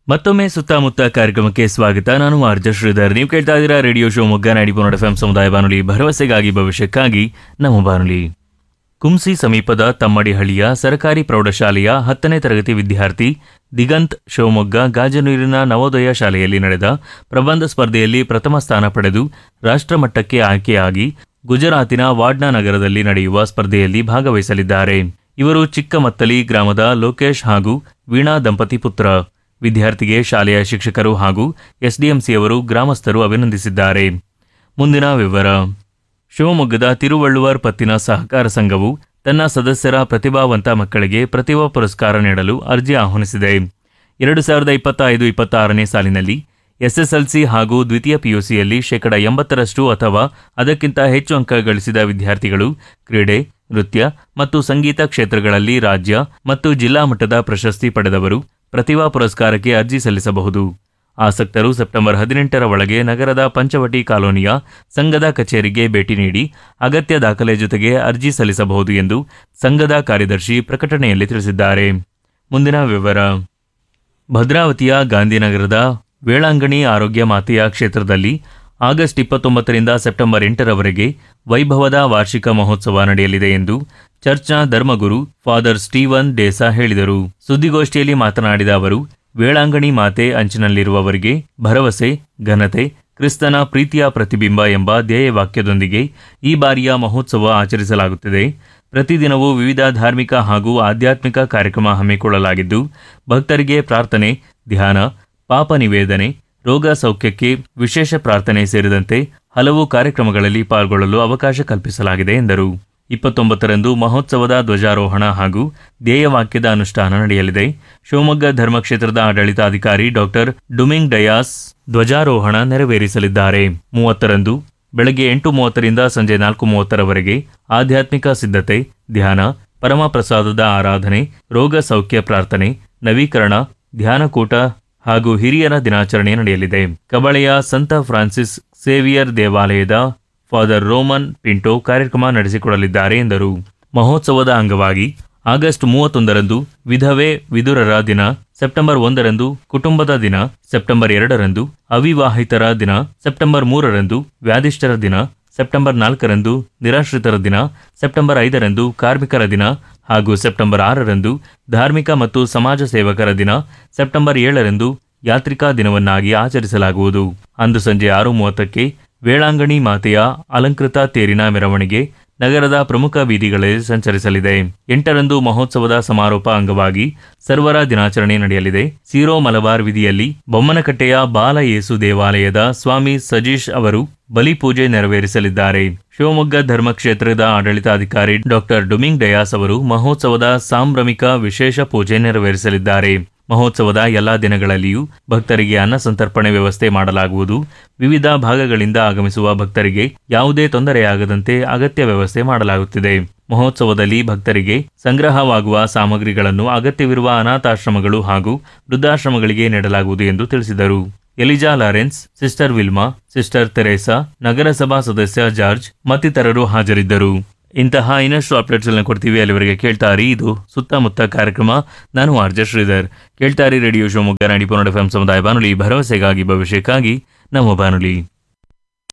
ಮತ್ತೊಮ್ಮೆ ಸುತ್ತಮುತ್ತ ಕಾರ್ಯಕ್ರಮಕ್ಕೆ ಸ್ವಾಗತ ನಾನು ಆರ್ಜ ಶ್ರೀಧರ್ ನೀವು ಕೇಳ್ತಾ ಇದ್ದೀರಾ ರೇಡಿಯೋ ಶಿವಮೊಗ್ಗ ನಾಡಿಪೋನಡ್ ಎಫ್ ಸಮುದಾಯ ಬಾನುಲಿ ಭರವಸೆಗಾಗಿ ಭವಿಷ್ಯಕ್ಕಾಗಿ ನಮ್ಮ ಬಾನುಲಿ ಕುಂಸಿ ಸಮೀಪದ ತಮ್ಮಡಿಹಳ್ಳಿಯ ಸರ್ಕಾರಿ ಪ್ರೌಢಶಾಲೆಯ ಹತ್ತನೇ ತರಗತಿ ವಿದ್ಯಾರ್ಥಿ ದಿಗಂತ್ ಶಿವಮೊಗ್ಗ ಗಾಜನೂರಿನ ನವೋದಯ ಶಾಲೆಯಲ್ಲಿ ನಡೆದ ಪ್ರಬಂಧ ಸ್ಪರ್ಧೆಯಲ್ಲಿ ಪ್ರಥಮ ಸ್ಥಾನ ಪಡೆದು ರಾಷ್ಟ್ರಮಟ್ಟಕ್ಕೆ ಆಯ್ಕೆಯಾಗಿ ಗುಜರಾತಿನ ವಾಡ್ನಾ ನಗರದಲ್ಲಿ ನಡೆಯುವ ಸ್ಪರ್ಧೆಯಲ್ಲಿ ಭಾಗವಹಿಸಲಿದ್ದಾರೆ ಇವರು ಚಿಕ್ಕಮತ್ತಲಿ ಗ್ರಾಮದ ಲೋಕೇಶ್ ಹಾಗೂ ವೀಣಾ ದಂಪತಿ ಪುತ್ರ ವಿದ್ಯಾರ್ಥಿಗೆ ಶಾಲೆಯ ಶಿಕ್ಷಕರು ಹಾಗೂ ಎಸ್ಡಿಎಂಸಿಯವರು ಗ್ರಾಮಸ್ಥರು ಅಭಿನಂದಿಸಿದ್ದಾರೆ ಮುಂದಿನ ವಿವರ ಶಿವಮೊಗ್ಗದ ತಿರುವಳ್ಳುವರ್ ಪತ್ತಿನ ಸಹಕಾರ ಸಂಘವು ತನ್ನ ಸದಸ್ಯರ ಪ್ರತಿಭಾವಂತ ಮಕ್ಕಳಿಗೆ ಪ್ರತಿಭಾ ಪುರಸ್ಕಾರ ನೀಡಲು ಅರ್ಜಿ ಆಹ್ವಾನಿಸಿದೆ ಎರಡು ಸಾವಿರದ ಇಪ್ಪತ್ತೈದು ಇಪ್ಪತ್ತಾರನೇ ಸಾಲಿನಲ್ಲಿ ಎಸ್ಎಸ್ಎಲ್ಸಿ ಹಾಗೂ ದ್ವಿತೀಯ ಪಿಯುಸಿಯಲ್ಲಿ ಶೇಕಡ ಎಂಬತ್ತರಷ್ಟು ಅಥವಾ ಅದಕ್ಕಿಂತ ಹೆಚ್ಚು ಅಂಕ ಗಳಿಸಿದ ವಿದ್ಯಾರ್ಥಿಗಳು ಕ್ರೀಡೆ ನೃತ್ಯ ಮತ್ತು ಸಂಗೀತ ಕ್ಷೇತ್ರಗಳಲ್ಲಿ ರಾಜ್ಯ ಮತ್ತು ಜಿಲ್ಲಾ ಮಟ್ಟದ ಪ್ರಶಸ್ತಿ ಪಡೆದವರು ಪ್ರತಿಭಾ ಪುರಸ್ಕಾರಕ್ಕೆ ಅರ್ಜಿ ಸಲ್ಲಿಸಬಹುದು ಆಸಕ್ತರು ಸೆಪ್ಟೆಂಬರ್ ಹದಿನೆಂಟರ ಒಳಗೆ ನಗರದ ಪಂಚವಟಿ ಕಾಲೋನಿಯ ಸಂಘದ ಕಚೇರಿಗೆ ಭೇಟಿ ನೀಡಿ ಅಗತ್ಯ ದಾಖಲೆ ಜೊತೆಗೆ ಅರ್ಜಿ ಸಲ್ಲಿಸಬಹುದು ಎಂದು ಸಂಘದ ಕಾರ್ಯದರ್ಶಿ ಪ್ರಕಟಣೆಯಲ್ಲಿ ತಿಳಿಸಿದ್ದಾರೆ ಮುಂದಿನ ವಿವರ ಭದ್ರಾವತಿಯ ಗಾಂಧಿನಗರದ ವೇಳಾಂಗಣಿ ಆರೋಗ್ಯ ಮಾತೆಯ ಕ್ಷೇತ್ರದಲ್ಲಿ ಆಗಸ್ಟ್ ಇಪ್ಪತ್ತೊಂಬತ್ತರಿಂದ ಸೆಪ್ಟೆಂಬರ್ ಎಂಟರವರೆಗೆ ವೈಭವದ ವಾರ್ಷಿಕ ಮಹೋತ್ಸವ ನಡೆಯಲಿದೆ ಎಂದು ಚರ್ಚ್ನ ಧರ್ಮಗುರು ಫಾದರ್ ಸ್ಟೀವನ್ ಡೇಸಾ ಹೇಳಿದರು ಸುದ್ದಿಗೋಷ್ಠಿಯಲ್ಲಿ ಮಾತನಾಡಿದ ಅವರು ವೇಳಾಂಗಣಿ ಮಾತೆ ಅಂಚಿನಲ್ಲಿರುವವರಿಗೆ ಭರವಸೆ ಘನತೆ ಕ್ರಿಸ್ತನ ಪ್ರೀತಿಯ ಪ್ರತಿಬಿಂಬ ಎಂಬ ಧ್ಯೇಯವಾಕ್ಯದೊಂದಿಗೆ ಈ ಬಾರಿಯ ಮಹೋತ್ಸವ ಆಚರಿಸಲಾಗುತ್ತಿದೆ ಪ್ರತಿದಿನವೂ ವಿವಿಧ ಧಾರ್ಮಿಕ ಹಾಗೂ ಆಧ್ಯಾತ್ಮಿಕ ಕಾರ್ಯಕ್ರಮ ಹಮ್ಮಿಕೊಳ್ಳಲಾಗಿದ್ದು ಭಕ್ತರಿಗೆ ಪ್ರಾರ್ಥನೆ ಧ್ಯಾನ ಪಾಪ ನಿವೇದನೆ ರೋಗ ಸೌಖ್ಯಕ್ಕೆ ವಿಶೇಷ ಪ್ರಾರ್ಥನೆ ಸೇರಿದಂತೆ ಹಲವು ಕಾರ್ಯಕ್ರಮಗಳಲ್ಲಿ ಪಾಲ್ಗೊಳ್ಳಲು ಅವಕಾಶ ಕಲ್ಪಿಸಲಾಗಿದೆ ಎಂದರು ಇಪ್ಪತ್ತೊಂಬತ್ತರಂದು ಮಹೋತ್ಸವದ ಧ್ವಜಾರೋಹಣ ಹಾಗೂ ಧ್ಯೇಯವಾಕ್ಯದ ಅನುಷ್ಠಾನ ನಡೆಯಲಿದೆ ಶಿವಮೊಗ್ಗ ಧರ್ಮಕ್ಷೇತ್ರದ ಆಡಳಿತಾಧಿಕಾರಿ ಡಾಕ್ಟರ್ ಡುಮಿಂಗ್ ಡಯಾಸ್ ಧ್ವಜಾರೋಹಣ ನೆರವೇರಿಸಲಿದ್ದಾರೆ ಮೂವತ್ತರಂದು ಬೆಳಗ್ಗೆ ಎಂಟು ಮೂವತ್ತರಿಂದ ಸಂಜೆ ನಾಲ್ಕು ಮೂವತ್ತರವರೆಗೆ ಆಧ್ಯಾತ್ಮಿಕ ಸಿದ್ಧತೆ ಧ್ಯಾನ ಪರಮಪ್ರಸಾದದ ಆರಾಧನೆ ರೋಗ ಸೌಖ್ಯ ಪ್ರಾರ್ಥನೆ ನವೀಕರಣ ಧ್ಯಾನಕೂಟ ಹಾಗೂ ಹಿರಿಯರ ದಿನಾಚರಣೆ ನಡೆಯಲಿದೆ ಕಬಳೆಯ ಸಂತ ಫ್ರಾನ್ಸಿಸ್ ಸೇವಿಯರ್ ದೇವಾಲಯದ ಫಾದರ್ ರೋಮನ್ ಪಿಂಟೋ ಕಾರ್ಯಕ್ರಮ ನಡೆಸಿಕೊಡಲಿದ್ದಾರೆ ಎಂದರು ಮಹೋತ್ಸವದ ಅಂಗವಾಗಿ ಆಗಸ್ಟ್ ಮೂವತ್ತೊಂದರಂದು ವಿಧವೆ ವಿದುರರ ದಿನ ಸೆಪ್ಟೆಂಬರ್ ಒಂದರಂದು ಕುಟುಂಬದ ದಿನ ಸೆಪ್ಟೆಂಬರ್ ಎರಡರಂದು ಅವಿವಾಹಿತರ ದಿನ ಸೆಪ್ಟೆಂಬರ್ ಮೂರರಂದು ವ್ಯಾಧಿಷ್ಠರ ದಿನ ಸೆಪ್ಟೆಂಬರ್ ನಾಲ್ಕರಂದು ನಿರಾಶ್ರಿತರ ದಿನ ಸೆಪ್ಟೆಂಬರ್ ಐದರಂದು ಕಾರ್ಮಿಕರ ದಿನ ಹಾಗೂ ಸೆಪ್ಟೆಂಬರ್ ಆರರಂದು ಧಾರ್ಮಿಕ ಮತ್ತು ಸಮಾಜ ಸೇವಕರ ದಿನ ಸೆಪ್ಟೆಂಬರ್ ಏಳರಂದು ಯಾತ್ರಿಕಾ ದಿನವನ್ನಾಗಿ ಆಚರಿಸಲಾಗುವುದು ಅಂದು ಸಂಜೆ ಆರು ಮೂವತ್ತಕ್ಕೆ ವೇಳಾಂಗಣಿ ಮಾತೆಯ ಅಲಂಕೃತ ತೇರಿನ ಮೆರವಣಿಗೆ ನಗರದ ಪ್ರಮುಖ ಬೀದಿಗಳಲ್ಲಿ ಸಂಚರಿಸಲಿದೆ ಎಂಟರಂದು ಮಹೋತ್ಸವದ ಸಮಾರೋಪ ಅಂಗವಾಗಿ ಸರ್ವರ ದಿನಾಚರಣೆ ನಡೆಯಲಿದೆ ಸೀರೋ ಮಲಬಾರ್ ವಿಧಿಯಲ್ಲಿ ಬೊಮ್ಮನಕಟ್ಟೆಯ ಬಾಲ ಯೇಸು ದೇವಾಲಯದ ಸ್ವಾಮಿ ಸಜೀಶ್ ಅವರು ಬಲಿಪೂಜೆ ನೆರವೇರಿಸಲಿದ್ದಾರೆ ಶಿವಮೊಗ್ಗ ಧರ್ಮಕ್ಷೇತ್ರದ ಆಡಳಿತಾಧಿಕಾರಿ ಡಾಕ್ಟರ್ ಡುಮಿಂಗ್ ಡಯಾಸ್ ಅವರು ಮಹೋತ್ಸವದ ಸಾಂಭ್ರಮಿಕ ವಿಶೇಷ ಪೂಜೆ ನೆರವೇರಿಸಲಿದ್ದಾರೆ ಮಹೋತ್ಸವದ ಎಲ್ಲಾ ದಿನಗಳಲ್ಲಿಯೂ ಭಕ್ತರಿಗೆ ಅನ್ನ ಸಂತರ್ಪಣೆ ವ್ಯವಸ್ಥೆ ಮಾಡಲಾಗುವುದು ವಿವಿಧ ಭಾಗಗಳಿಂದ ಆಗಮಿಸುವ ಭಕ್ತರಿಗೆ ಯಾವುದೇ ತೊಂದರೆಯಾಗದಂತೆ ಅಗತ್ಯ ವ್ಯವಸ್ಥೆ ಮಾಡಲಾಗುತ್ತಿದೆ ಮಹೋತ್ಸವದಲ್ಲಿ ಭಕ್ತರಿಗೆ ಸಂಗ್ರಹವಾಗುವ ಸಾಮಗ್ರಿಗಳನ್ನು ಅಗತ್ಯವಿರುವ ಅನಾಥಾಶ್ರಮಗಳು ಹಾಗೂ ವೃದ್ಧಾಶ್ರಮಗಳಿಗೆ ನೀಡಲಾಗುವುದು ಎಂದು ತಿಳಿಸಿದರು Eliza Lawrence sister Wilma sister Teresa ನಗರಸಭಾ ಸದಸ್ಯ ಜಾರ್ಜ್ ಮತ್ತಿತರರು ಹಾಜರಿದ್ದರು ಇಂತಹ ಇನ್ನಷ್ಟು ಅಪ್ಡೇಟ್ಸ್ಗಳನ್ನ ಕೊಡ್ತೀವಿ ಅಲ್ಲಿವರೆಗೆ ಕೇಳ್ತಾರಿ ಇದು ಸುತ್ತಮುತ್ತ ಕಾರ್ಯಕ್ರಮ ನಾನು ಆರ್ಜ ಶ್ರೀಧರ್ ಕೇಳ್ತಾರಿ ರೇಡಿಯೋ ಶಿವಮೊಗ್ಗ ನಾಡಿ ಪೊನ್ನಡ ಎಫ್ ಸಮುದಾಯ ಬಾನುಲಿ ಭರವಸೆಗಾಗಿ ಭವಿಷ್ಯಕ್ಕಾಗಿ ನಮ್ಮ ಬಾನುಲಿ